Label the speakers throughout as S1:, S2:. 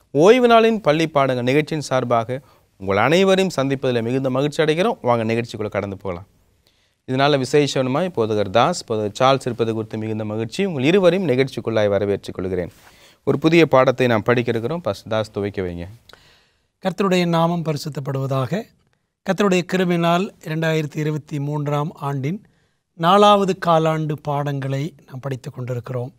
S1: ஓய்வு நாளின் பள்ளி பாடங்கள் நிகழ்ச்சியின் சார்பாக உங்கள் அனைவரையும் சந்திப்பதில் மிகுந்த மகிழ்ச்சி அடைகிறோம் வாங்க நிகழ்ச்சிக்குள்ளே கடந்து போகலாம் இதனால் விசேஷமாய் போதகர் தாஸ் போதகர் சார்ல்ஸ் இருப்பது குறித்து மிகுந்த மகிழ்ச்சி உங்கள் இருவரையும் நிகழ்ச்சிக்குள்ளாய் வரவேற்றுக் கொள்கிறேன் ஒரு புதிய பாடத்தை நாம் படிக்க இருக்கிறோம் பஸ் தாஸ் துவைக்க வைங்க
S2: கர்த்தருடைய நாமம் பரிசுத்தப்படுவதாக கர்த்தருடைய கிருபினால் இரண்டாயிரத்தி இருபத்தி மூன்றாம் ஆண்டின் நாலாவது காலாண்டு பாடங்களை நாம் படித்து கொண்டிருக்கிறோம்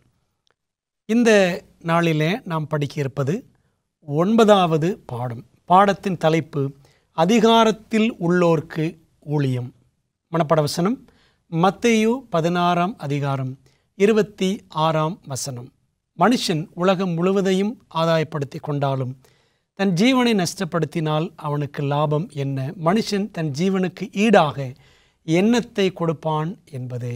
S2: இந்த நாளிலே நாம் படிக்க இருப்பது ஒன்பதாவது பாடம் பாடத்தின் தலைப்பு அதிகாரத்தில் உள்ளோர்க்கு ஊழியம் மனப்பட வசனம் மத்தேயு பதினாறாம் அதிகாரம் இருபத்தி ஆறாம் வசனம் மனுஷன் உலகம் முழுவதையும் ஆதாயப்படுத்தி கொண்டாலும் தன் ஜீவனை நஷ்டப்படுத்தினால் அவனுக்கு லாபம் என்ன மனுஷன் தன் ஜீவனுக்கு ஈடாக எண்ணத்தை கொடுப்பான் என்பதே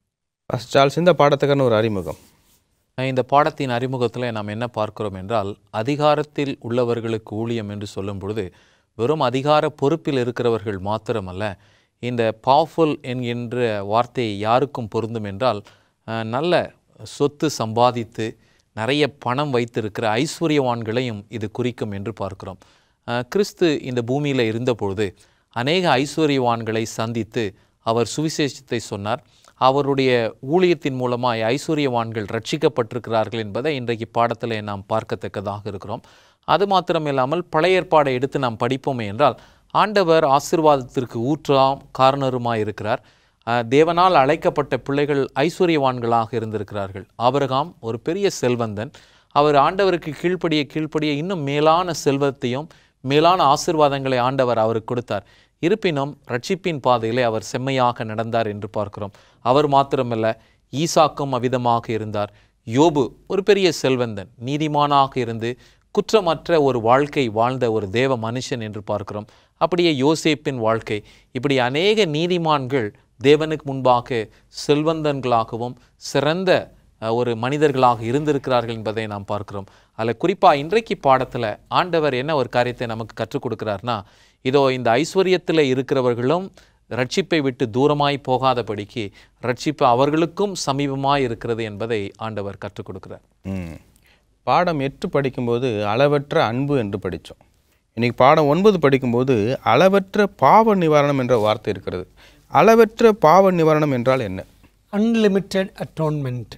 S1: பஸ் சார்ல்ஸ் இந்த பாடத்துக்கான ஒரு அறிமுகம்
S3: இந்த பாடத்தின் அறிமுகத்தில் நாம் என்ன பார்க்கிறோம் என்றால் அதிகாரத்தில் உள்ளவர்களுக்கு ஊழியம் என்று சொல்லும் பொழுது வெறும் அதிகார பொறுப்பில் இருக்கிறவர்கள் மாத்திரமல்ல இந்த பவர்ஃபுல் என்கின்ற வார்த்தை யாருக்கும் பொருந்தும் என்றால் அஹ், நல்ல சொத்து சம்பாதித்து நிறைய பணம் வைத்திருக்கிற ஐஸ்வர்யவான்களையும் இது குறிக்கும் என்று பார்க்கிறோம் அஹ், கிறிஸ்து இந்த பூமியில் இருந்தபொழுது அநேக ஐஸ்வர்யவான்களை சந்தித்து அவர் சுவிசேஷத்தை சொன்னார் அவருடைய ஊழியத்தின் மூலமாய் ஐஸ்வர்யவான்கள் ரட்சிக்கப்பட்டிருக்கிறார்கள் என்பதை இன்றைக்கு பாடத்தில் நாம் பார்க்கத்தக்கதாக இருக்கிறோம் அது மாத்திரமில்லாமல் பழைய ஏற்பாடை எடுத்து நாம் படிப்போமே என்றால் ஆண்டவர் ஆசீர்வாதத்திற்கு ஊற்றாம் காரணருமாய் இருக்கிறார் அஹ், தேவனால் அழைக்கப்பட்ட பிள்ளைகள் ஐஸ்வர்யவான்களாக இருந்திருக்கிறார்கள் ஆபிரகாம் ஒரு பெரிய செல்வந்தன் அவர் ஆண்டவருக்கு கீழ்ப்படிய கீழ்ப்படிய இன்னும் மேலான செல்வத்தையும் மேலான ஆசீர்வாதங்களை ஆண்டவர் அவருக்கு கொடுத்தார் இருப்பினும் ரட்சிப்பின் பாதையிலே அவர் செம்மையாக நடந்தார் என்று பார்க்கிறோம் அவர் மாத்திரமல்ல ஈசாக்கும் அவ்விதமாக இருந்தார் யோபு ஒரு பெரிய செல்வந்தன் நீதிமானாக இருந்து குற்றமற்ற ஒரு வாழ்க்கை வாழ்ந்த ஒரு தேவ மனுஷன் என்று பார்க்கிறோம் அப்படியே யோசேப்பின் வாழ்க்கை இப்படி அநேக நீதிமான்கள் தேவனுக்கு முன்பாக செல்வந்தன்களாகவும் சிறந்த அஹ், ஒரு மனிதர்களாக இருந்திருக்கிறார்கள் என்பதை நாம் பார்க்கிறோம் அதில் குறிப்பாக இன்றைக்கு பாடத்தில் ஆண்டவர் என்ன ஒரு காரியத்தை நமக்கு கற்றுக் கொடுக்கிறார்னா இதோ இந்த ஐஸ்வர்யத்தில் இருக்கிறவர்களும் ரட்சிப்பை விட்டு தூரமாய் போகாதபடிக்கு ரட்சிப்பு அவர்களுக்கும் சமீபமாய் இருக்கிறது என்பதை ஆண்டவர் கற்றுக் கொடுக்கிறார்
S1: ம். பாடம் எட்டு படிக்கும்போது அளவற்ற அன்பு என்று படித்தோம் இன்னைக்கு பாடம் ஒன்பது படிக்கும்போது அளவற்ற பாவ நிவாரணம் என்ற வார்த்தை இருக்கிறது அளவற்ற பாவ நிவாரணம் என்றால் என்ன
S2: அன்லிமிட்டெட் அட்டோன்மெண்ட்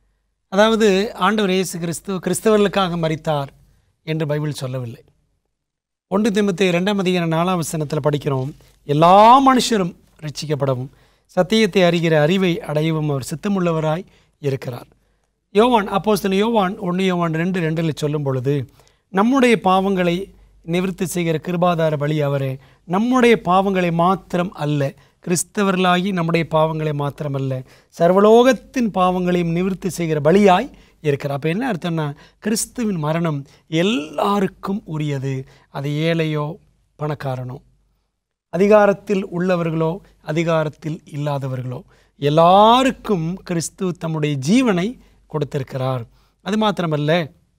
S2: அதாவது ஆண்டவர் இயேசு கிறிஸ்து கிறிஸ்தவர்களுக்காக மரித்தார் என்று பைபிள் சொல்லவில்லை ஒன்று திமுத்தி ரெண்டாம் அதிகார நாலாம் வசனத்தில் படிக்கிறோம் எல்லா மனுஷரும் ரட்சிக்கப்படவும் சத்தியத்தை அறிகிற அறிவை அடையவும் அவர் சித்தமுள்ளவராய் இருக்கிறார் யோவான் அப்போஸ்தலன் யோவான் ஒன்று யோவான் ரெண்டு ரெண்டில் சொல்லும் பொழுது நம்முடைய பாவங்களை நிவர்த்தி செய்கிற கிருபாதார பலி அவரே நம்முடைய பாவங்களை மாத்திரம் அல்ல கிறிஸ்தவர்களாகி நம்முடைய பாவங்களை மாத்திரமல்ல சர்வலோகத்தின் பாவங்களையும் நிவர்த்தி செய்கிற பலியாய் இருக்கிறார் அப்போ என்ன அர்த்தம்னா கிறிஸ்துவின் மரணம் எல்லாருக்கும் உரியது அது ஏழையோ பணக்காரனோ அதிகாரத்தில் உள்ளவர்களோ அதிகாரத்தில் இல்லாதவர்களோ எல்லாருக்கும் கிறிஸ்து தம்முடைய ஜீவனை கொடுத்திருக்கிறார் அது மாத்திரமல்ல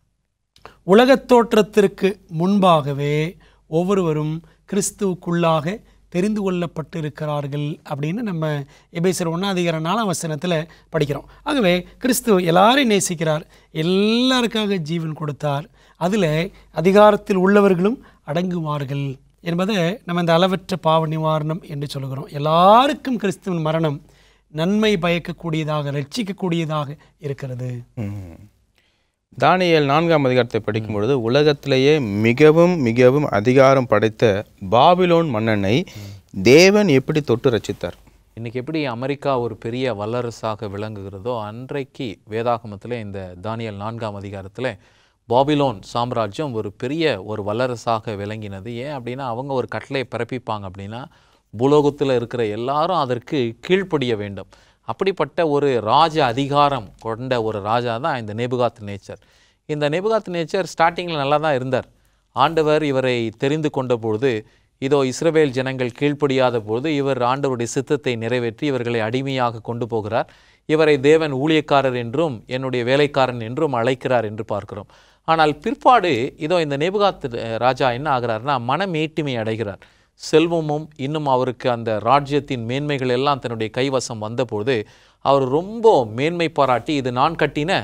S2: உலகத் தோற்றத்திற்கு முன்பாகவே ஒவ்வொருவரும் கிறிஸ்துவுக்குள்ளாக தெரிந்து கொள்ளப்பட்டிருக்கிறார்கள் அப்படின்னு நம்ம எபேசர் ஒன்றாம் அதிகார நாலாம் வசனத்தில் படிக்கிறோம் ஆகவே கிறிஸ்து எல்லாரையும் நேசிக்கிறார் எல்லாருக்காக ஜீவன் கொடுத்தார் அதில் அதிகாரத்தில் உள்ளவர்களும் அடங்குவார்கள் என்பதை நம்ம இந்த அளவற்ற பாவ நிவாரணம் என்று சொல்கிறோம் எல்லாருக்கும் கிறிஸ்துவின் மரணம் நன்மை பயக்கக்கூடியதாக ரட்சிக்கக்கூடியதாக இருக்கிறது
S1: ம். தானியேல் நான்காம் அதிகாரத்தை படிக்கும் பொழுது உலகத்திலேயே மிகவும் மிகவும் அதிகாரம் படைத்த பாபிலோன் மன்னனை தேவன் எப்படி தொட்டு ரச்சித்தார்
S3: இன்னைக்கு எப்படி அமெரிக்கா ஒரு பெரிய வல்லரசாக விளங்குகிறதோ அன்றைக்கு வேதாகமத்தில் இந்த தானியல் நான்காம் அதிகாரத்தில் பாபிலோன் சாம்ராஜ்யம் ஒரு பெரிய ஒரு வல்லரசாக விளங்கினது ஏன் அப்படின்னா அவங்க ஒரு கட்டளை பிறப்பிப்பாங்க அப்படின்னா பூலோகத்தில் இருக்கிற எல்லாரும் அதற்கு கீழ்ப்படிய வேண்டும் அப்படிப்பட்ட ஒரு ராஜ அதிகாரம் கொண்ட ஒரு ராஜா தான் இந்த நேபுகாத் நேச்சர் இந்த நேபுகாத் நேச்சர் ஸ்டார்டிங்கில் நல்லா தான் இருந்தார் ஆண்டவர் இவரை தெரிந்து கொண்ட பொழுது இதோ இஸ்ரவேல் ஜனங்கள் கீழ்ப்படியாத பொழுது இவர் ஆண்டவருடைய சித்தத்தை நிறைவேற்றி இவர்களை அடிமையாக கொண்டு போகிறார் இவரை தேவன் ஊழியக்காரர் என்றும் என்னுடைய வேலைக்காரன் என்றும் அழைக்கிறார் என்று பார்க்கிறோம் ஆனால் பிற்பாடு இதோ இந்த நேபுகாத் ராஜா என்ன ஆகிறார்னா மனமேட்டிமை அடைகிறார் செல்வமும் இன்னும் அவருக்கு அந்த ராஜ்யத்தின் மேன்மைகள் எல்லாம் தன்னுடைய கைவசம் வந்தபோது அவர் ரொம்ப மேன்மை பாராட்டி இது நான் கட்டின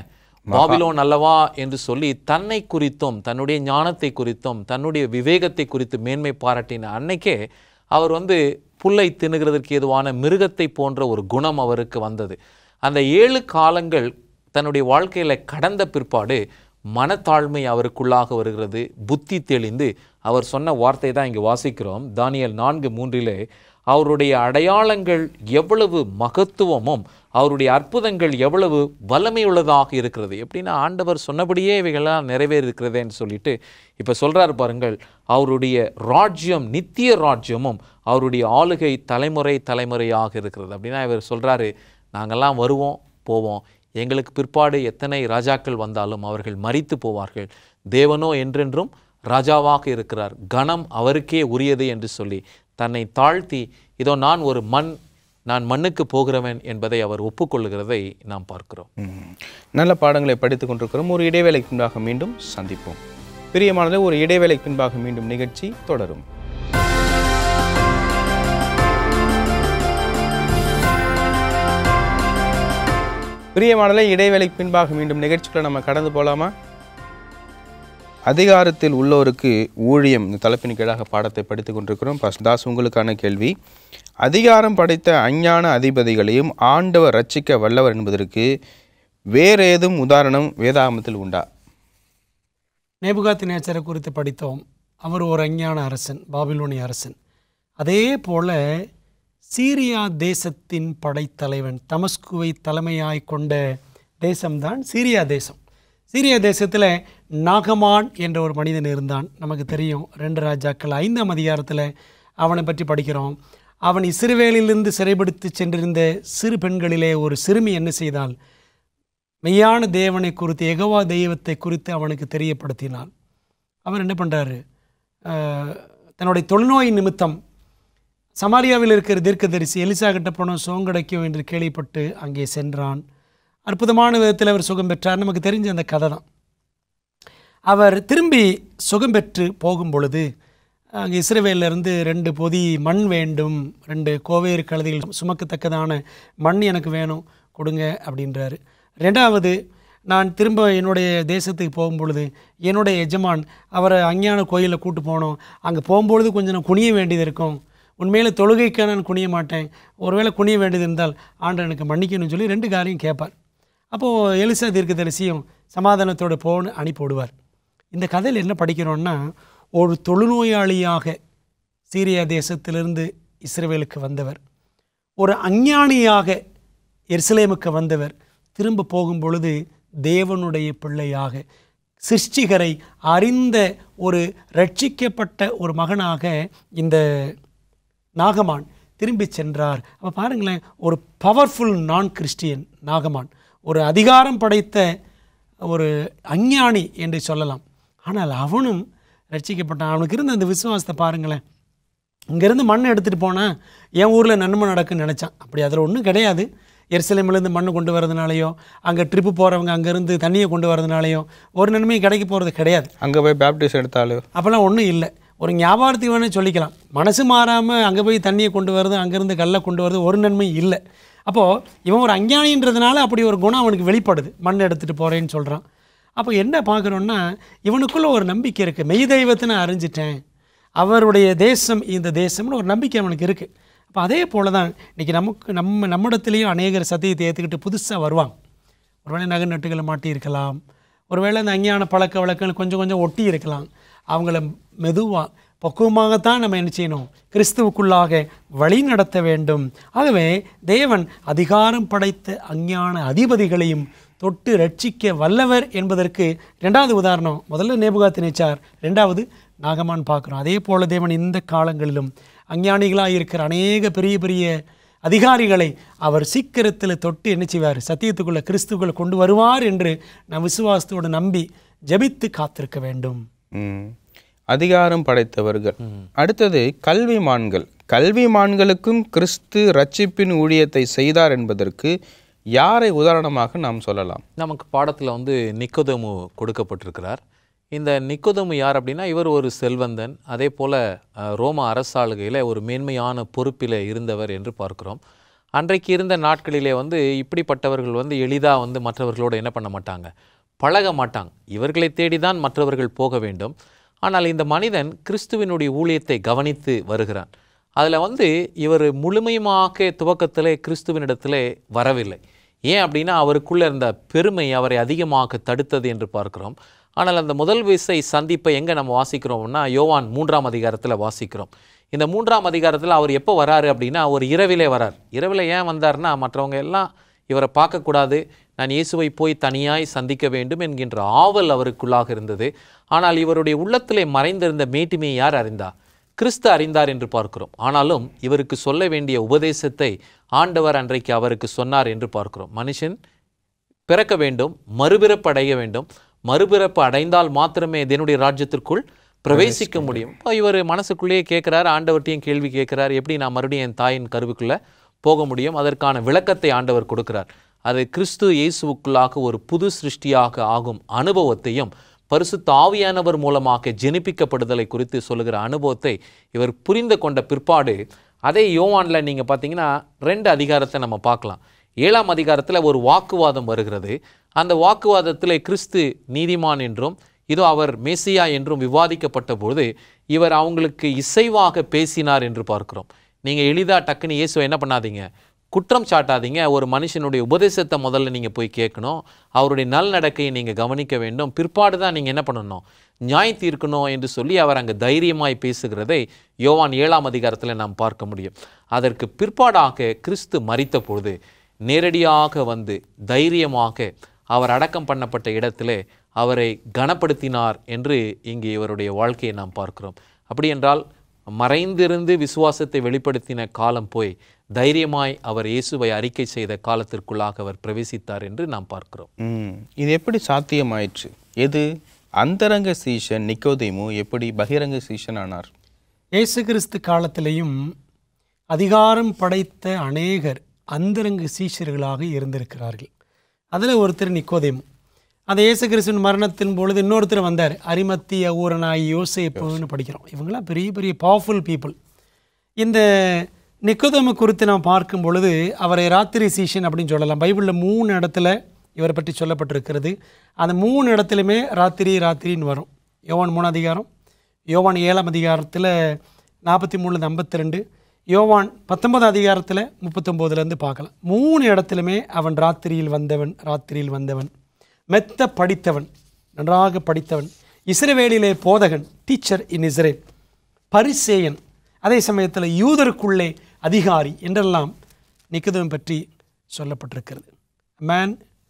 S3: பாபிலோன் அல்லவா என்று சொல்லி தன்னை குறித்தும் தன்னுடைய ஞானத்தை குறித்தும் தன்னுடைய விவேகத்தை குறித்து மேன்மை பாராட்டின அன்னைக்கே அவர் வந்து புல்லை தின்னுகிறதற்கு ஏதுவான மிருகத்தை போன்ற ஒரு குணம் அவருக்கு வந்தது அந்த ஏழு காலங்கள் தன்னுடைய வாழ்க்கையில கடந்த பிற்பாடு மனத்தாழ்மை அவருக்குள்ளாக வருகிறது புத்தி தெளிந்து அவர் சொன்ன வார்த்தை தான் இங்கே வாசிக்கிறோம் தானியல் நான்கு மூன்றிலே அவருடைய அடையாளங்கள் எவ்வளவு மகத்துவமும் அவருடைய அற்புதங்கள் எவ்வளவு வல்லமையுள்ளதாக இருக்கிறது எப்படின்னா ஆண்டவர் சொன்னபடியே இவைகள்லாம் நிறைவேறிருக்கிறதேன்னு சொல்லிட்டு இப்போ சொல்றாரு பாருங்கள் அவருடைய ராஜ்யம் நித்திய ராஜ்யமும் அவருடைய ஆளுகை தலைமுறை தலைமுறையாக இருக்கிறது அப்படின்னா இவர் சொல்றாரு நாங்கெல்லாம் வருவோம் போவோம் எங்களுக்கு பிற்பாடு எத்தனை ராஜாக்கள் வந்தாலும் அவர்கள் மரித்து போவார்கள் தேவனோ என்றென்றும் ராஜாவாக இருக்கிறார் கணம் அவருக்கே உரியது என்று சொல்லி தன்னை தாழ்த்தி இதோ நான் ஒரு மண் நான் மண்ணுக்கு போகிறவன் என்பதை அவர் ஒப்புக்கொள்ளுகிறதை நாம் பார்க்கிறோம்
S1: ம். நல்ல பாடங்களை படித்துக் கொண்டிருக்கிறோம் ஒரு இடைவேளைக்கு பின்பாக மீண்டும் சந்திப்போம் பிரியமானது ஒரு இடைவேளைக்கு பின்பாக மீண்டும் நிகழ்ச்சி தொடரும் பிரியமானலை இடைவேளைக்கு பின்பாக மீண்டும் நிகழ்ச்சிக்குள்ள நம்ம கடந்து போகலாமா அதிகாரத்தில் உள்ளோருக்கு ஊழியம் இந்த தலைப்பின் கீழாக பாடத்தை படித்துக் கொண்டிருக்கிறோம் பாஸ்டர் தாஸ் உங்களுக்கான கேள்வி அதிகாரம் படைத்த அஞ்ஞான அதிபதிகளையும் ஆண்டவர் ரட்சிக்க வல்லவர் என்பதற்கு வேறு ஏதும் உதாரணம் வேதாகமத்தில் உண்டா
S2: நேபுகாத்தி நேச்சரை குறித்து படித்தோம் அவர் ஒரு அஞ்ஞான அரசன் பாபிலோனிய அரசன் அதே போல சீரியா தேசத்தின் படைத்தலைவன் தமஸ்குவை தலைமையாய் கொண்ட தேசம்தான் சீரியா தேசம் சீரியா தேசத்தில் நாகமான் என்ற ஒரு மனிதன் இருந்தான் நமக்கு தெரியும் ரெண்டு ராஜாக்கள் ஐந்தாம் அதிகாரத்தில் அவனை பற்றி படிக்கிறோம் அவன் இஸ்ரவேலிலிருந்து சிறைபிடித்து சென்றிருந்த சிறு பெண்களிலே ஒரு சிறுமி என்ன செய்தால் மெய்யான தேவனை குறித்து எகவா தெய்வத்தை குறித்து அவனுக்கு தெரியப்படுத்தினான் அவர் என்ன பண்ணுறாரு தன்னுடைய தொழுநோய் நிமித்தம் சமாரியாவில் இருக்கிற தீர்க்கதரிசி எலிசா கிட்ட போனோம் சுகம் கிடைக்கும் என்று கேள்விப்பட்டு அங்கே சென்றான் அற்புதமான விதத்தில் அவர் சுகம் பெற்றார் நமக்கு தெரிஞ்ச அந்த கதை தான் அவர் திரும்பி சுகம் பெற்று போகும் பொழுது அங்கே இஸ்ரவேல்ல இருந்து ரெண்டு பொதி மண் வேண்டும் ரெண்டு கோவேறு கழுதைகள் சுமக்கத்தக்கதான மண் எனக்கு வேணும் கொடுங்க அப்படின்றாரு ரெண்டாவது நான் திரும்ப என்னுடைய தேசத்துக்கு போகும் பொழுது என்னுடைய எஜமான் அவரை அஞ்ஞான கோயிலில் கூட்டு போனோம் அங்கே போகும்பொழுது கொஞ்சம் நான் குனிய வேண்டியது இருக்கும் உண்மையில் தொழுகைக்கு நான் குனிய மாட்டேன் ஒருவேளை குனிய வேண்டியது இருந்தால் ஆண்டு எனக்கு மன்னிக்கணும்னு சொல்லி ரெண்டு காரியம் கேட்பார் அப்போது எலிசா தீர்க்கதரிசியும் சமாதானத்தோடு போன்னு அனுப்பி விடுவார் இந்த கதையில் என்ன படிக்கிறோன்னா ஒரு தொழுநோயாளியாக சீரியா தேசத்திலிருந்து இஸ்ரவேலுக்கு வந்தவர் ஒரு அஞ்ஞானியாக எருசலேமுக்கு வந்தவர் திரும்ப போகும் பொழுது தேவனுடைய பிள்ளையாக சிருஷ்டிகரை அறிந்த ஒரு ரட்சிக்கப்பட்ட ஒரு மகனாக இந்த நாகமான் திரும்பி சென்றார் அப்போ பாருங்களேன் ஒரு பவர்ஃபுல் நான் கிறிஸ்டியன் நாகமான் ஒரு அதிகாரம் படைத்த ஒரு அஞ்ஞானி என்று சொல்லலாம் ஆனால் அவனும் ரட்சிக்கப்பட்டான் அவனுக்கு இருந்த அந்த விசுவாசத்தை பாருங்களேன் இங்கேருந்து மண் எடுத்துகிட்டு போனால் என் ஊரில் நன்மை நடக்குன்னு நினச்சான் அப்படி அதில் ஒன்றும் கிடையாது எருசலேமிலேருந்து மண் கொண்டு வரதுனாலையோ அங்கே ட்ரிப்பு போகிறவங்க அங்கேருந்து தண்ணியை கொண்டு வரதுனாலையோ ஒரு நன்மையும் கிடைக்க போகிறது கிடையாது
S1: அங்கே போய் பேப்டிஸ்ட் எடுத்தாலும்
S2: அப்போல்லாம் ஒன்றும் இல்லை ஒரு ஞாபகத்துக்கு வேணால் சொல்லிக்கலாம் மனசு மாறாமல் அங்கே போய் தண்ணியை கொண்டு வரது அங்கேருந்து கல்லை கொண்டு வரது ஒரு நன்மை இல்லை அப்போது இவன் ஒரு அஞ்ஞானின்றதுனால அப்படி ஒரு குணம் அவனுக்கு வெளிப்படுது மண் எடுத்துகிட்டு போகிறேன்னு சொல்கிறான் அப்போ என்ன பார்க்குறோன்னா இவனுக்குள்ள ஒரு நம்பிக்கை இருக்குது மெய் தெய்வத்தை நான் அறிஞ்சிட்டேன் அவருடைய தேசம் இந்த தேசம்னு ஒரு நம்பிக்கை அவனுக்கு இருக்குது அப்போ அதே போல தான் இன்றைக்கி நமக்கு நம்ம நம்மிடத்துலேயும் அநேகர் சத்தியத்தை ஏற்றுக்கிட்டு புதுசாக வருவாங்க ஒருவேளை நகை நட்டுகளை மாட்டியிருக்கலாம் ஒருவேளை அந்த அஞ்ஞான பழக்க வழக்கங்கள் கொஞ்சம் கொஞ்சம் ஒட்டி இருக்கலாம் அவங்கள மெதுவாக பக்குவமாகத்தான் நம்ம என்ன செய்யணும் கிறிஸ்துவுக்குள்ளாக வழி நடத்த வேண்டும் ஆகவே தேவன் அதிகாரம் படைத்த அஞ்ஞான அதிபதிகளையும் தொட்டு ரட்சிக்க வல்லவர் என்பதற்கு ரெண்டாவது உதாரணம் முதல்ல நேபுகாத்து நேச்சார் ரெண்டாவது நாகமான் பார்க்குறோம் அதே போல தேவன் இந்த காலங்களிலும் அஞ்ஞானிகளாக இருக்கிற அநேக பெரிய பெரிய அதிகாரிகளை அவர் சீக்கிரத்தில் தொட்டு என்ன செய்வார் சத்தியத்துக்குள்ள கிறிஸ்துக்குள்ள கொண்டு வருவார் என்று நாம் விசுவாசத்தோடு நம்பி ஜெபித்து காத்திருக்க வேண்டும்
S1: ம். அதிகாரம் படைத்தவர்கள் அடுத்தது கல்விமான்கள் கல்விமான்களுக்கும் கிறிஸ்து ரட்சிப்பின் ஊழியத்தை செய்தார் என்பதற்கு யாரை உதாரணமாக நாம் சொல்லலாம்
S3: நமக்கு பாடத்தில் வந்து நிக்கோதேமு கொடுக்கப்பட்டிருக்கிறார் இந்த நிக்கோதேமு யார் அப்படின்னா இவர் ஒரு செல்வந்தன் அதே போல் ரோம அரசாளுகையில் ஒரு மேன்மையான பொறுப்பில் இருந்தவர் என்று பார்க்கிறோம் அன்றைக்கு இருந்த நாட்களிலே வந்து இப்படிப்பட்டவர்கள் வந்து எளிதாக வந்து மற்றவர்களோடு என்ன பண்ண மாட்டாங்க பழக மாட்டாங்க இவர்களை தேடி தான் மற்றவர்கள் போக வேண்டும் ஆனால் இந்த மனிதன் கிறிஸ்துவினுடைய ஊழியத்தை கவனித்து வருகிறான் அதில் வந்து இவர் முழுமையுமாக துவக்கத்திலே கிறிஸ்துவனிடத்திலே வரவில்லை ஏன் அப்படின்னா அவருக்குள்ளே இருந்த பெருமை அவரை அதிகமாக தடுத்தது என்று பார்க்கிறோம் ஆனால் அந்த முதல் விசை சந்திப்பை எங்கே நம்ம வாசிக்கிறோம்னா யோவான் மூன்றாம் அதிகாரத்தில் வாசிக்கிறோம் இந்த மூன்றாம் அதிகாரத்தில் அவர் எப்போ வராரு அப்படின்னா ஒரு இரவிலே வரார் இரவில் ஏன் வந்தார்னா மற்றவங்க எல்லாம் இவரை பார்க்கக்கூடாது நான் இயேசுவை போய் தனியாய் சந்திக்க வேண்டும் என்கின்ற ஆவல் அவருக்குள்ளாக இருந்தது ஆனால் இவருடைய உள்ளத்திலே மறைந்திருந்த மேட்டிமையை யார் அறிந்தா கிறிஸ்து அறிந்தார் என்று பார்க்கிறோம் ஆனாலும் இவருக்கு சொல்ல வேண்டிய உபதேசத்தை ஆண்டவர் அன்றைக்கு அவருக்கு சொன்னார் என்று பார்க்கிறோம் மனுஷன் பிறக்க வேண்டும் மறுபிறப்பு அடைய வேண்டும் மறுபிறப்பு அடைந்தால் மாத்திரமே இதனுடைய ராஜ்யத்திற்குள் பிரவேசிக்க முடியும் இப்போ இவர் மனசுக்குள்ளேயே கேட்குறாரு ஆண்டவர்ட்டையும் கேள்வி கேட்குறாரு எப்படி நான் மறுபடியும் என் தாயின் கருவுக்குள்ளே போக முடியும் அதற்கான விளக்கத்தை ஆண்டவர் கொடுக்கிறார் அது கிறிஸ்து இயேசுவுக்குள்ளாக ஒரு புது சிருஷ்டியாக ஆகும் அனுபவத்தையும் பரிசுத்த ஆவியானவர் மூலமாக ஜெனிப்பிக்கப்படுதலை குறித்து சொல்லுகிற அனுபவத்தை இவர் புரிந்து கொண்ட பிற்பாடு அதே யோவானில் நீங்கள் பார்த்தீங்கன்னா ரெண்டு அதிகாரத்தை நம்ம பார்க்கலாம் ஏழாம் அதிகாரத்தில் ஒரு வாக்குவாதம் வருகிறது அந்த வாக்குவாதத்தில் கிறிஸ்து நீதிமான் என்றும் இதோ அவர் மேசியா என்றும் விவாதிக்கப்பட்ட பொழுது இவர் அவங்களுக்கு இசைவாக பேசினார் என்று பார்க்கிறோம் நீங்கள் எளிதாக டக்குன்னு இயேசுவை என்ன பண்ணாதீங்க குற்றம் சாட்டாதீங்க ஒரு மனுஷனுடைய உபதேசத்தை முதல்ல நீங்கள் போய் கேட்கணும் அவருடைய நல்நடக்கையை நீங்கள் கவனிக்க வேண்டும் பிற்பாடு தான் நீங்கள் என்ன பண்ணணும் நியாய தீர்க்கணும் என்று சொல்லி அவர் அங்கே தைரியமாய் பேசுகிறதை யோவான் ஏழாம் அதிகாரத்தில் நாம் பார்க்க முடியும் அதற்கு பிற்பாடாக கிறிஸ்து மரித்த பொழுது நேரடியாக வந்து தைரியமாக அவர் அடக்கம் பண்ணப்பட்ட இடத்திலே அவரை கனப்படுத்தினார் என்று இங்கே இவருடைய வாழ்க்கையை நாம் பார்க்கிறோம் அப்படி என்றால் மறைந்திருந்து விசுவாசத்தை வெளிப்படுத்தின காலம் போய் தைரியமாய் அவர் இயேசுவை அறிக்கை செய்த காலத்திற்குள்ளாக அவர் பிரவேசித்தார் என்று நாம் பார்க்கிறோம்
S1: ம் இது எப்படி சாத்தியமாயிற்று எது அந்தரங்க சீஷன் நிக்கோதேமு எப்படி பகிரங்க சீஷன் ஆனார்
S2: இயேசு கிறிஸ்து காலத்திலேயும் அதிகாரம் படைத்த அநேகர் அந்தரங்க சீஷர்களாக இருந்திருக்கிறார்கள் அதில் ஒருத்தர் நிக்கோதேமு அந்த இயேசு கிறிஸ்துவின் மரணத்தின் பொழுது இன்னொருத்தர் வந்தார் அரிமத்திய ஊரனாய் யோசேப்புன்னு படிக்கிறோம் இவங்களாம் பெரிய பெரிய பவர்ஃபுல் பீப்புள் இந்த நிக்கோதேமு குறித்து நாம் பார்க்கும் பொழுது அவரை ராத்திரி சீஷன் அப்படின்னு சொல்லலாம் பைபிளில் மூணு இடத்துல இவரை பற்றி சொல்லப்பட்டிருக்கிறது அந்த மூணு இடத்துலையுமே ராத்திரி ராத்திரின்னு வரும் யோவான் மூணு அதிகாரம் யோவான் ஏழாம் அதிகாரத்தில் நாற்பத்தி மூணுலேருந்து ஐம்பத்தி ரெண்டு யோவான் பத்தொன்பது அதிகாரத்தில் முப்பத்தொம்போதுலேருந்து பார்க்கலாம் மூணு இடத்துலையுமே அவன் ராத்திரியில் வந்தவன் ராத்திரியில் வந்தவன் மெத்த படித்தவன் நன்றாக படித்தவன் இஸ்ரவேலிலே போதகன் டீச்சர் இன் இஸ்ரேல் பரிசேயன் அதே சமயத்தில் யூதருக்குள்ளே அதிகாரி என்றெல்லாம் நிக்கதம் பற்றி சொல்லப்பட்டிருக்கிறது man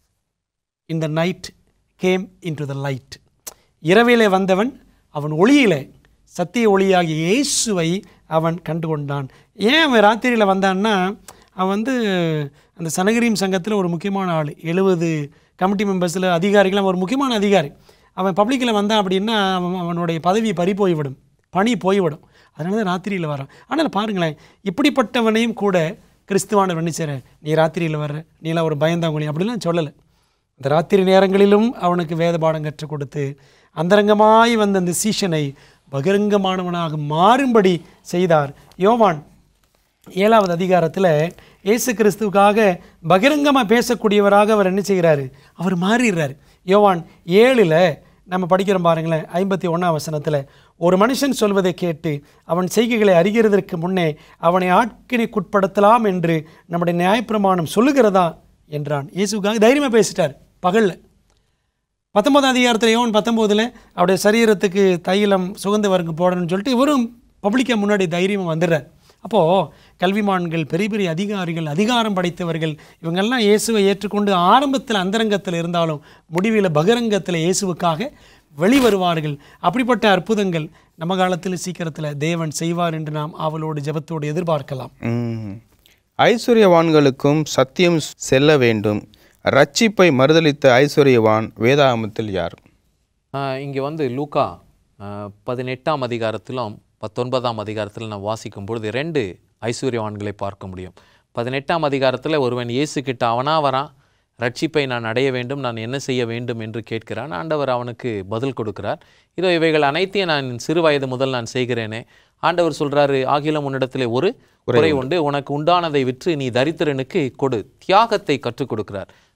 S2: in the night came in to the light இரவிலே வந்தவன் அவன் ஒளியிலே சத்திய ஒளியாகிய இயேசுவை அவன் கண்டு கொண்டான் ஏன் அவன் ராத்திரியில் வந்தான்னா அவன் வந்து அந்த சனகிரீம் சங்கத்தில் ஒரு முக்கியமான ஆள் எழுபது கமிட்டி மெம்பர்ஸில் அதிகாரிகள் ஒரு முக்கியமான அதிகாரி அவன் பப்ளிக்கில் வந்தான் அப்படின்னா அவன் அவனுடைய பதவி பறி போய்விடும் பணி போய்விடும் அதனால தான் ராத்திரியில் வரான் ஆனால் பாருங்களேன் இப்படிப்பட்டவனையும் கூட கிறிஸ்துவானவர் என்ன செய்கிற நீ ராத்திரியில் வர்ற நீலாம் ஒரு பயந்தாங்குழி அப்படிலாம் சொல்லலை இந்த ராத்திரி நேரங்களிலும் அவனுக்கு வேத பாடம் கற்றுக் கொடுத்து அந்தரங்கமாய் வந்த அந்த சீஷனை பகிரங்கமானவனாக மாறும்படி செய்தார் யோவான் ஏழாவது அதிகாரத்தில் இயேசு கிறிஸ்துவுக்காக பகிரங்கமாக பேசக்கூடியவராக அவர் என்ன செய்கிறாரு அவர் மாறிடுறார் யோவான் ஏழில் நம்ம படிக்கிறோம் பாருங்களேன் ஐம்பத்தி ஒன்றாம் வசனத்தில் ஒரு மனுஷன் சொல்வதை கேட்டு அவன் செய்கைகளை அறிகிறதற்கு முன்னே அவனை ஆட்கினைக்குட்படுத்தலாம் என்று நம்முடைய நியாயப்பிரமாணம் சொல்லுகிறதா என்றான் இயேசுக்காக தைரியமாக பேசிட்டார் பகலில் பத்தொன்பதாம் அதிகாரத்தில் யோவான் பத்தொம்போதில் அவருடைய சரீரத்துக்கு தைலம் சுகந்த வர்க்கு போடணும்னு சொல்லிட்டு இவரும் பப்ளிக்காக முன்னாடி தைரியமாக வந்துடுறார் அப்போது கல்விமான்கள் பெரிய பெரிய அதிகாரிகள் அதிகாரம் படைத்தவர்கள் இவங்கெல்லாம் இயேசுவை ஏற்றுக்கொண்டு ஆரம்பத்தில் அந்தரங்கத்தில் இருந்தாலும் முடிவில் பகிரங்கத்தில் இயேசுவுக்காக வெளிவருவார்கள் அப்படிப்பட்ட அற்புதங்கள் நம்ம காலத்தில் சீக்கிரத்தில் தேவன் செய்வார் என்று நாம் அவளோடு ஜெபத்தோடு எதிர்பார்க்கலாம்
S1: ம். ஐஸ்வர்யவான்களுக்கும் சத்தியம் செல்ல வேண்டும் ரட்சிப்பை மறுதலித்த ஐஸ்வர்யவான் வேதாகமத்தில் யார்
S3: இங்கே வந்து லூக்கா ஆஹ், பதினெட்டாம் அதிகாரத்திலும் பத்தொன்பதாம் அதிகாரத்தில் நான் வாசிக்கும் பொழுது ரெண்டு ஐஸ்வர்யவான்களை பார்க்க முடியும் பதினெட்டாம் அதிகாரத்தில் ஒருவன் இயேசு கிட்ட அவனா வரான் ரட்சிப்பை நான் அடைய வேண்டும் நான் என்ன செய்ய வேண்டும் என்று கேட்கிறான் ஆண்டவர் அவனுக்கு பதில் கொடுக்கிறார் இதோ இவைகள் அனைத்தையும் நான் சிறு வயது முதல் நான் செய்கிறேனே ஆண்டவர் சொல்றாரு ஆகிலும் உன்னிடத்திலே ஒரு குறை உண்டு உனக்கு உண்டானதை விற்று நீ தரித்திரனுக்கு கொடு தியாகத்தை கற்றுக் கொடுக்கிறார்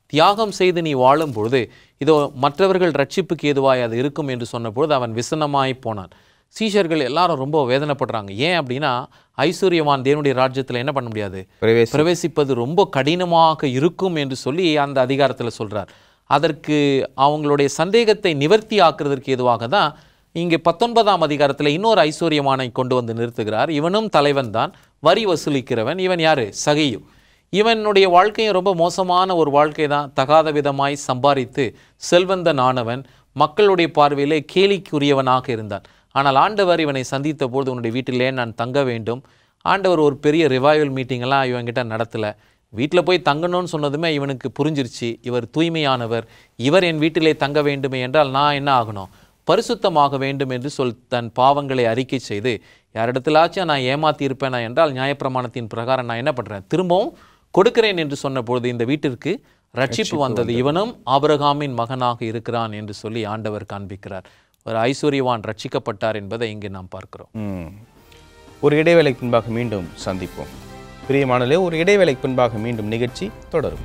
S3: தியாகம் செய்து நீ வாழும் பொழுது இதோ மற்றவர்கள் ரட்சிப்புக்கு ஏதுவாய் அது இருக்கும் என்று சொன்னபொழுது அவன் விசனமாய் போனான் சீஷர்கள் எல்லாரும் ரொம்ப வேதனைப்படுறாங்க ஏன் அப்படின்னா ஐஸ்வர்யவான் தேவனுடைய ராஜ்யத்தில் என்ன பண்ண முடியாது
S1: பிரவேசி
S3: பிரவேசிப்பது ரொம்ப கடினமாக இருக்கும் என்று சொல்லி அந்த அதிகாரத்தில் சொல்றார் அதற்கு அவங்களுடைய சந்தேகத்தை நிவர்த்தி ஆக்குறதற்கு ஏதுவாக தான் இங்கே பத்தொன்பதாம் அதிகாரத்தில் இன்னொரு ஐஸ்வர்யமானை கொண்டு வந்து நிறுத்துகிறார் இவனும் தலைவன் தான் வரி வசூலிக்கிறவன் இவன் யாரு சகையு இவனுடைய வாழ்க்கையும் ரொம்ப மோசமான ஒரு வாழ்க்கை தான் தகாத விதமாய் சம்பாதித்து செல்வந்தன் ஆனவன் மக்களுடைய பார்வையிலே கேலிக்குரியவனாக இருந்தான் ஆனால் ஆண்டவர் இவனை சந்தித்த போது உன்னுடைய வீட்டிலே நான் தங்க வேண்டும் ஆண்டவர் ஒரு பெரிய ரிவைவல் மீட்டிங்கெல்லாம் இவன்கிட்ட நடத்தலை வீட்டில் போய் தங்கணும்னு சொன்னதுமே இவனுக்கு புரிஞ்சிருச்சு இவர் தூய்மையானவர் இவர் என் வீட்டிலே தங்க வேண்டுமே என்றால் நான் என்ன ஆகணும் பரிசுத்தமாக வேண்டும் என்று சொல் தன் பாவங்களை அறிக்கை செய்து யாரிடத்திலாச்சும் நான் ஏமாத்தி இருப்பேனா என்றால் நியாயப்பிரமாணத்தின் பிரகாரம் நான் என்ன பண்ணுறேன் திரும்பவும் கொடுக்கிறேன் என்று சொன்ன பொழுது இந்த வீட்டிற்கு ரட்சிப்பு வந்தது இவனும் ஆபிரகாமின் மகனாக இருக்கிறான் என்று சொல்லி ஆண்டவர் காண்பிக்கிறார் ஒரு ஐஸ்வர்யவான் ரட்சிக்கப்பட்டார் என்பதை இங்கே நாம் பார்க்கிறோம்
S1: ம். ஒரு இடைவேளைக்கு பின்பாக மீண்டும் சந்திப்போம் பிரியமானலே ஒரு இடைவேளைக்கு பின்பாக மீண்டும் நிகழ்ச்சி தொடரும்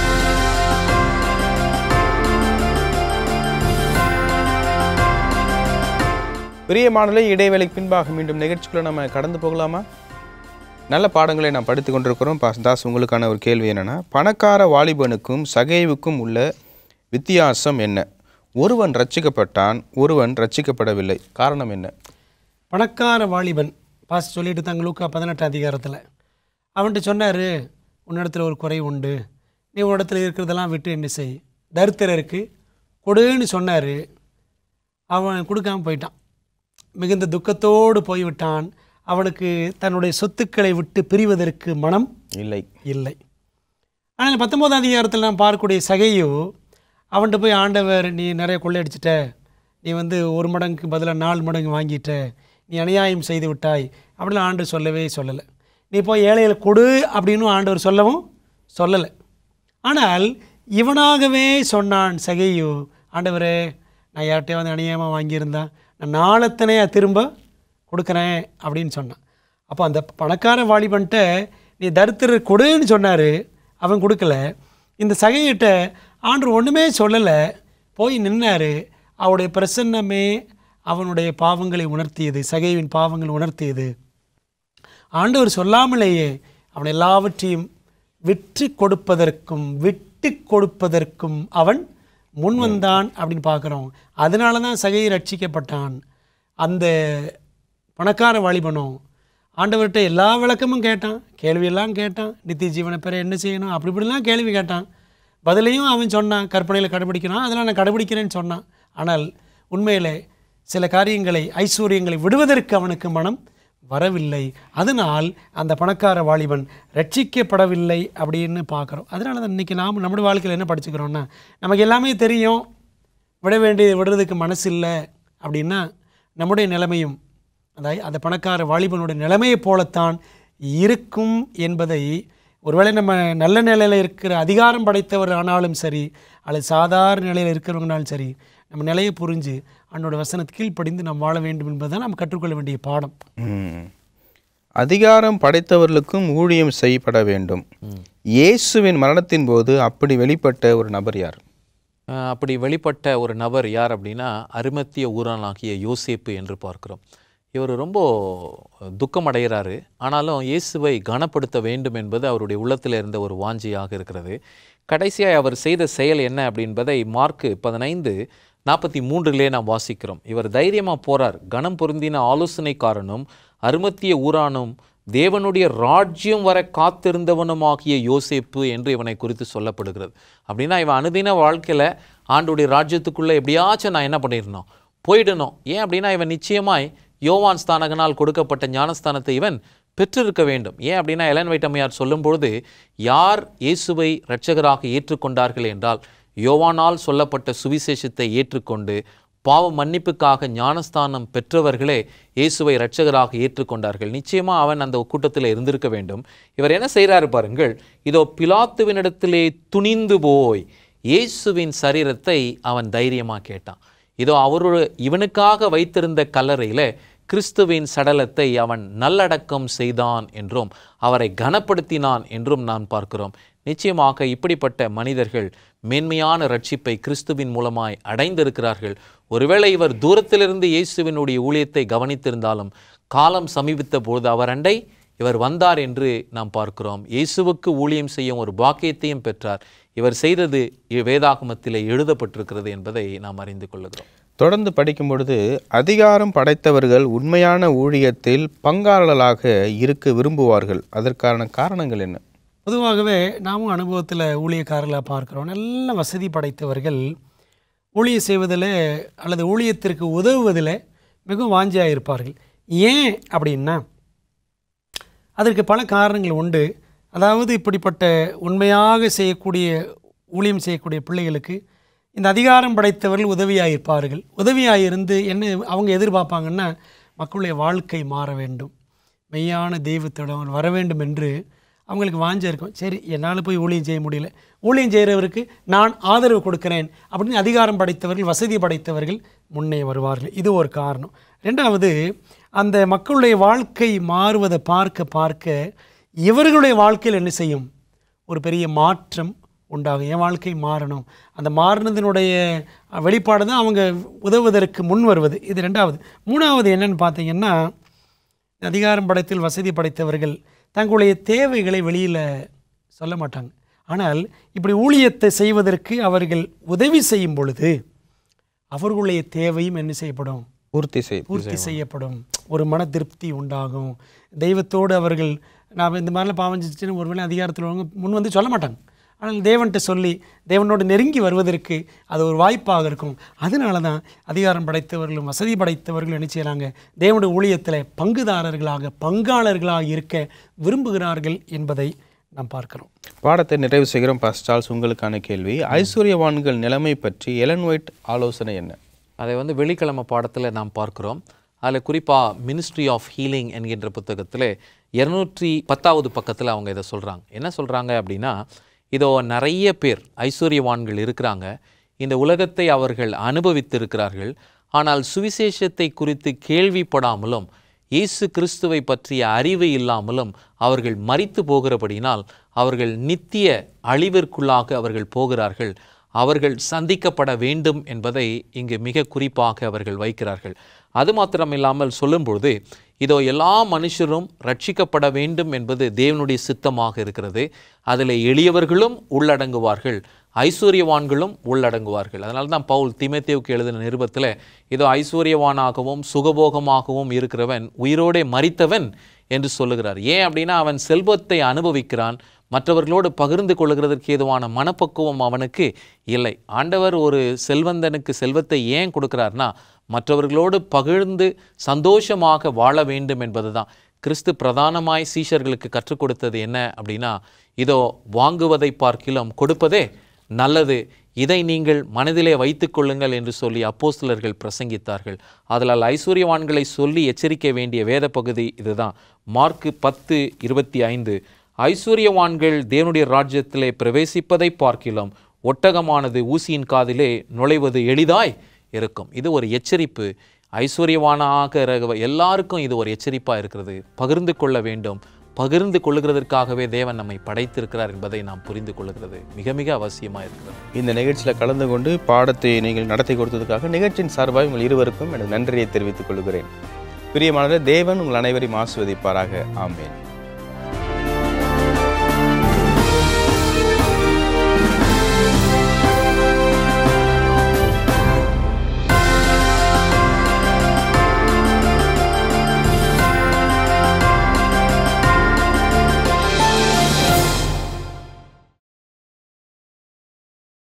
S1: பிரியமானலே இடைவேளைக்கு பின்பாக மீண்டும் நிகழ்ச்சிக்குள்ள நம்ம கடந்து போகலாமா நல்ல பாடங்களை நாம் படித்து கொண்டிருக்கிறோம் பாஸ் தாஸ் உங்களுக்கான ஒரு கேள்வி என்னன்னா பணக்கார வாலிபனுக்கும் சகைவுக்கும் உள்ள வித்தியாசம் என்ன ஒருவன் ரட்சிக்கப்பட்டான் ஒருவன் ரட்சிக்கப்படவில்லை காரணம் என்ன
S2: பணக்கார வாலிபன் பாஸ் சொல்லிட்டு தாங்க லூக்கா பதினெட்டு அதிகாரத்தில் அவன்கிட்ட சொன்னார் உன்னிடத்துல ஒரு குறை உண்டு நீ உன்னிடத்துல இருக்கிறதெல்லாம் விட்டு என்ன செய் தரித்திரருக்கு கொடுன்னு சொன்னார் அவன் கொடுக்காம போயிட்டான் மிகுந்த துக்கத்தோடு போய்விட்டான் அவனுக்கு தன்னுடைய சொத்துக்களை விட்டு பிரிவதற்கு மனம்
S1: இல்லை
S2: இல்லை ஆனால் பத்தொம்போதாம் அதிகாரத்தில் நாம் பார்க்கக்கூடிய சகையோ அவன்கிட்ட போய் ஆண்டவர் நீ நிறைய கொள்ளையடிச்சிட்ட நீ வந்து ஒரு மடங்குக்கு பதிலாக நாலு மடங்கு வாங்கிட்ட நீ அநியாயம் செய்து விட்டாய் அப்படிலாம் ஆண்டு சொல்லவே சொல்லலை நீ போய் ஏழைகளை கொடு அப்படின்னு ஆண்டவர் சொல்லவும் சொல்லலை ஆனால் இவனாகவே சொன்னான் சகையோ ஆண்டவரே நான் யார்கிட்டயாவது அநியாயமாக வாங்கியிருந்தா நான் நாளத்தனையா திரும்ப கொடுக்குறேன் அப்படின்னு சொன்னான் அப்போ அந்த பணக்கார வாலிபன்ட்ட நீ தரித்திரர் கொடுன்னு சொன்னார் அவன் கொடுக்கல இந்த சகையிட்ட ஆண்டு ஒன்றுமே சொல்லலை போய் நின்னார் அவருடைய பிரசன்னமே அவனுடைய பாவங்களை உணர்த்தியது சகைவின் பாவங்களை உணர்த்தியது ஆண்டவர் சொல்லாமலேயே அவன் எல்லாவற்றையும் விற்று கொடுப்பதற்கும் விட்டு கொடுப்பதற்கும் அவன் முன் வந்தான் அப்படின்னு பார்க்குறோம் அதனால தான் சகையை ரட்சிக்கப்பட்டான் அந்த பணக்கார வாலிபனும் ஆண்டவர்கிட்ட எல்லா விளக்கமும் கேட்டான் கேள்வியெல்லாம் கேட்டான் நித்திய ஜீவனை பெற என்ன செய்யணும் அப்படி இப்படிலாம் கேள்வி கேட்டான் பதிலையும் அவன் சொன்னான் கற்பனையில் கடைபிடிக்கிறான் அதெல்லாம் நான் கடைபிடிக்கிறேன்னு சொன்னான் ஆனால் உண்மையிலே சில காரியங்களை ஐஸ்வர்யங்களை விடுவதற்கு அவனுக்கு மனம் வரவில்லை அதனால் அந்த பணக்கார வாலிபன் ரட்சிக்கப்படவில்லை அப்படின்னு பார்க்குறோம் அதனால தான் இன்றைக்கி நாம் நம்முடைய வாழ்க்கையில் என்ன படிச்சுக்கிறோன்னா நமக்கு எல்லாமே தெரியும் விட வேண்டியது விடுறதுக்கு மனசு இல்லை அப்படின்னா நம்முடைய நிலைமையும் அதாவது அந்த பணக்கார வாலிபனுடைய நிலைமையைப் போலத்தான் இருக்கும் என்பதை ஒருவேளை நம்ம நல்ல நிலையில் இருக்கிற அதிகாரம் படைத்தவர் ஆனாலும் சரி அல்லது சாதாரண நிலையில் இருக்கிறவங்கனாலும் சரி நம்ம நிலையை புரிஞ்சு அன்னோட வசனத்து கீழ்ப்படிந்து நாம் வாழ வேண்டும் என்பதுதான் நாம் கற்றுக்கொள்ள வேண்டிய பாடம்
S1: ம். அதிகாரம் படைத்தவர்களுக்கும் ஊழியம் செய்யப்பட வேண்டும் இயேசுவின் மரணத்தின் போது அப்படி வெளிப்பட்ட ஒரு நபர் யார்
S3: அஹ் அப்படி வெளிப்பட்ட ஒரு நபர் யார் அப்படின்னா அருமத்திய ஊரானாகிய யோசேப்பு என்று பார்க்கிறோம் இவர் ரொம்ப துக்கம் அடைகிறாரு ஆனாலும் இயேசுவை கனப்படுத்த வேண்டும் என்பது அவருடைய உள்ளத்தில் இருந்த ஒரு வாஞ்சியாக இருக்கிறது கடைசியாக அவர் செய்த செயல் என்ன அப்படின்பதை மார்க்கு பதினைந்து நாற்பத்தி மூன்றிலே நாம் வாசிக்கிறோம் இவர் தைரியமாக போறார் கனம் பொருந்தின ஆலோசனைக்காரனும் அருமத்திய ஊரானும் தேவனுடைய ராஜ்யம் வர காத்திருந்தவனுமாகிய யோசேப்பு என்று இவனை குறித்து சொல்லப்படுகிறது அப்படின்னா இவன் அனுதின வாழ்க்கையில் ஆண்டுடைய ராஜ்யத்துக்குள்ளே எப்படியாச்சும் நான் என்ன பண்ணிடணும் போயிடணும் ஏன் அப்படின்னா இவன் நிச்சயமாய் யோவான் ஸ்தானகனால் கொடுக்கப்பட்ட ஞானஸ்தானத்தை இவன் பெற்றிருக்க வேண்டும் ஏன் அப்படின்னா எலன் வைட்டம்மையார் சொல்லும்பொழுது யார் இயேசுவை இரட்சகராக ஏற்றுக்கொண்டார்கள் என்றால் யோவானால் சொல்லப்பட்ட சுவிசேஷத்தை ஏற்றுக்கொண்டு பாவ மன்னிப்புக்காக ஞானஸ்தானம் பெற்றவர்களே இயேசுவை இரட்சகராக ஏற்றுக்கொண்டார்கள் நிச்சயமா அவன் அந்த கூட்டத்தில் இருந்திருக்க வேண்டும் இவர் என்ன செய்கிறாரு பாருங்கள் இதோ பிலாத்துவினிடத்திலே துணிந்து போய் இயேசுவின் சரீரத்தை அவன் தைரியமாக கேட்டான் இதோ அவரோட இவனுக்காக வைத்திருந்த கல்லறையில கிறிஸ்துவின் சடலத்தை அவன் நல்லடக்கம் செய்தான் என்றும் அவரை கனப்படுத்தினான் என்றும் நான் பார்க்கிறோம் நிச்சயமாக இப்படிப்பட்ட மனிதர்கள் மேன்மையான ரட்சிப்பை கிறிஸ்துவின் மூலமாய் அடைந்திருக்கிறார்கள் ஒருவேளை இவர் தூரத்திலிருந்து இயேசுவினுடைய ஊழியத்தை கவனித்திருந்தாலும் காலம் சமீபித்த பொழுது அவர் அண்டை இவர் வந்தார் என்று நாம் பார்க்கிறோம் இயேசுவுக்கு ஊழியம் செய்யும் ஒரு பாக்கியத்தையும் பெற்றார் இவர் செய்தது இ- வேதாகமத்திலே எழுதப்பட்டிருக்கிறது என்பதை நாம் அறிந்து கொள்ளுகிறோம்
S1: தொடர்ந்து படிக்கும் பொழுது அதிகாரம் படைத்தவர்கள் உண்மையான ஊழியத்தில் பங்காளர்களாக இருக்க விரும்புவார்கள் அதற்கான காரணங்கள் என்ன
S2: பொதுவாகவே நாமும் அனுபவத்தில் ஊழியக்காரர்களாக பார்க்குறோம் நல்ல வசதி படைத்தவர்கள் ஊழியம் செய்வதில் அல்லது ஊழியத்திற்கு உதவுவதில் மிகவும் வாஞ்சியாக இருப்பார்கள் ஏன் அப்படின்னா அதற்கு பல காரணங்கள் உண்டு அதாவது இப்படிப்பட்ட உண்மையாக செய்யக்கூடிய ஊழியம் செய்யக்கூடிய பிள்ளைகளுக்கு இந்த அதிகாரம் படைத்தவர்கள் உதவியாக இருப்பார்கள் உதவியாக இருந்து என்ன அவங்க எதிர்பார்ப்பாங்கன்னா மக்களுடைய வாழ்க்கை மாற வேண்டும் மெய்யான தெய்வத்திடம் வர வேண்டும் என்று அவங்களுக்கு வாஞ்ச இருக்கும் சரி என்னால் போய் ஊழியம் செய்ய முடியல ஊழியம் செய்கிறவருக்கு நான் ஆதரவு கொடுக்கிறேன் அப்படின்னு அதிகாரம் படைத்தவர்கள் வசதி படைத்தவர்கள் முன்னே வருவார்கள் இது ஒரு காரணம் ரெண்டாவது அந்த மக்களுடைய வாழ்க்கை மாறுவதை பார்க்க பார்க்க இவர்களுடைய வாழ்க்கையில் என்ன செய்யும் ஒரு பெரிய மாற்றம் உண்டாகும் என் வாழ்க்கை மாறணும் அந்த மாறினதினுடைய வெளிப்பாடு தான் அவங்க உதவுவதற்கு முன் வருவது இது ரெண்டாவது மூணாவது என்னன்னு பார்த்தீங்கன்னா அதிகாரம் படைத்தில் வசதி படைத்தவர்கள் தங்களுடைய தேவைகளை வெளியில் சொல்ல மாட்டாங்க ஆனால் இப்படி ஊழியத்தை செய்வதற்கு அவர்கள் உதவி செய்யும் பொழுது அவர்களுடைய தேவையும் என்ன செய்யப்படும்
S1: பூர்த்தி செய்
S2: பூர்த்தி செய்யப்படும் ஒரு மன திருப்தி உண்டாகும் தெய்வத்தோடு அவர்கள் நாம் இந்த மாதிரிலாம் பாவம் செஞ்சுன்னு ஒருவேளை அதிகாரத்தில் உள்ளவங்க முன் வந்து சொல்ல மாட்டாங்க ஆனால் தேவன்கிட்ட சொல்லி தேவனோடு நெருங்கி வருவதற்கு அது ஒரு வாய்ப்பாக இருக்கும் அதனால தான் அதிகாரம் படைத்தவர்களும் வசதி படைத்தவர்களும் என்ன செய்கிறாங்க தேவனுடைய ஊழியத்தில் பங்குதாரர்களாக பங்காளர்களாக இருக்க விரும்புகிறார்கள் என்பதை நாம் பார்க்கிறோம்
S1: பாடத்தை நிறைவு செய்கிறோம் பாஸ்டர் சார்ல்ஸ் உங்களுக்கான கேள்வி ஐஸ்வர்யவான்கள் நிலைமை பற்றி எலன் ஒயிட் ஆலோசனை என்ன
S3: அதை வந்து வெள்ளிக்கிழமை பாடத்தில் நாம் பார்க்கிறோம் அதில் குறிப்பாக மினிஸ்ட்ரி ஆஃப் ஹீலிங் என்கின்ற புத்தகத்தில் இரநூற்றி பத்தாவது பக்கத்தில் அவங்க இதை சொல்கிறாங்க என்ன சொல்கிறாங்க அப்படின்னா இதோ நிறைய பேர் ஐஸ்வர்யவான்கள் இருக்கிறாங்க இந்த உலகத்தை அவர்கள் அனுபவித்திருக்கிறார்கள் ஆனால் சுவிசேஷத்தை குறித்து கேள்விப்படாமலும் இயேசு கிறிஸ்துவை பற்றிய அறிவு இல்லாமலும் அவர்கள் மரித்து போகிறபடினால் அவர்கள் நித்திய அழிவிற்குள்ளாக அவர்கள் போகிறார்கள் அவர்கள் சந்திக்கப்பட வேண்டும் என்பதை இங்கு மிக குறிப்பாக அவர்கள் வைக்கிறார்கள் அது மாத்திரமில்லாமல் சொல்லும்பொழுது இதோ எல்லா மனுஷரும் ரட்சிக்கப்பட வேண்டும் என்பது தேவனுடைய சித்தமாக இருக்கிறது அதில் எளியவர்களும் உள்ளடங்குவார்கள் ஐஸ்வர்யவான்களும் உள்ளடங்குவார்கள் அதனால தான் பவுல் திமேத்தேவுக்கு எழுதின நிருபத்தில் இதோ ஐஸ்வர்யவானாகவும் சுகபோகமாகவும் இருக்கிறவன் உயிரோடே மரித்தவன் என்று சொல்லுகிறார் ஏன் அப்படின்னா அவன் செல்வத்தை அனுபவிக்கிறான் மற்றவர்களோடு பகிர்ந்து கொள்கிறதற்கு ஏதுவான மனப்பக்குவம் அவனுக்கு இல்லை ஆண்டவர் ஒரு செல்வந்தனுக்கு செல்வத்தை ஏன் கொடுக்கிறார்னா மற்றவர்களோடு பகிர்ந்து சந்தோஷமாக வாழ வேண்டும் என்பதுதான் கிறிஸ்து பிரதானமாய் சீஷர்களுக்கு கற்றுக் கொடுத்தது என்ன அப்படின்னா இதோ வாங்குவதை பார்க்கிலும் கொடுப்பதே நல்லது இதை நீங்கள் மனதிலே வைத்துக் கொள்ளுங்கள் என்று சொல்லி அப்போஸ்தலர்கள் பிரசங்கித்தார்கள் அதனால் ஐஸ்வர்யவான்களை சொல்லி எச்சரிக்க வேண்டிய வேத பகுதி இதுதான் மார்க்கு பத்து இருபத்தி ஐந்து ஐஸ்வர்யவான்கள் தேவனுடைய ராஜ்யத்திலே பிரவேசிப்பதை பார்க்கிலும் ஒட்டகமானது ஊசியின் காதிலே நுழைவது எளிதாய் இருக்கும் இது ஒரு எச்சரிப்பு ஐஸ்வர்யவானாக இருக்க எல்லாருக்கும் இது ஒரு எச்சரிப்பாக இருக்கிறது பகிர்ந்து கொள்ள வேண்டும் பகிர்ந்து கொள்ளுகிறதற்காகவே தேவன் நம்மை படைத்திருக்கிறார் என்பதை நாம் புரிந்து கொள்ளுகிறது மிக மிக அவசியமாக இருக்கிறது
S1: இந்த நிகழ்ச்சியில் கலந்து கொண்டு பாடத்தை நீங்கள் நடத்தி கொடுத்ததுக்காக நிகழ்ச்சியின் சார்பாக உங்கள் இருவருக்கும் எனது நன்றியை தெரிவித்துக் கொள்கிறேன் பிரியமானவரே தேவன் உங்கள் அனைவரையும் ஆசிர்வதிப்பாராக ஆமேன்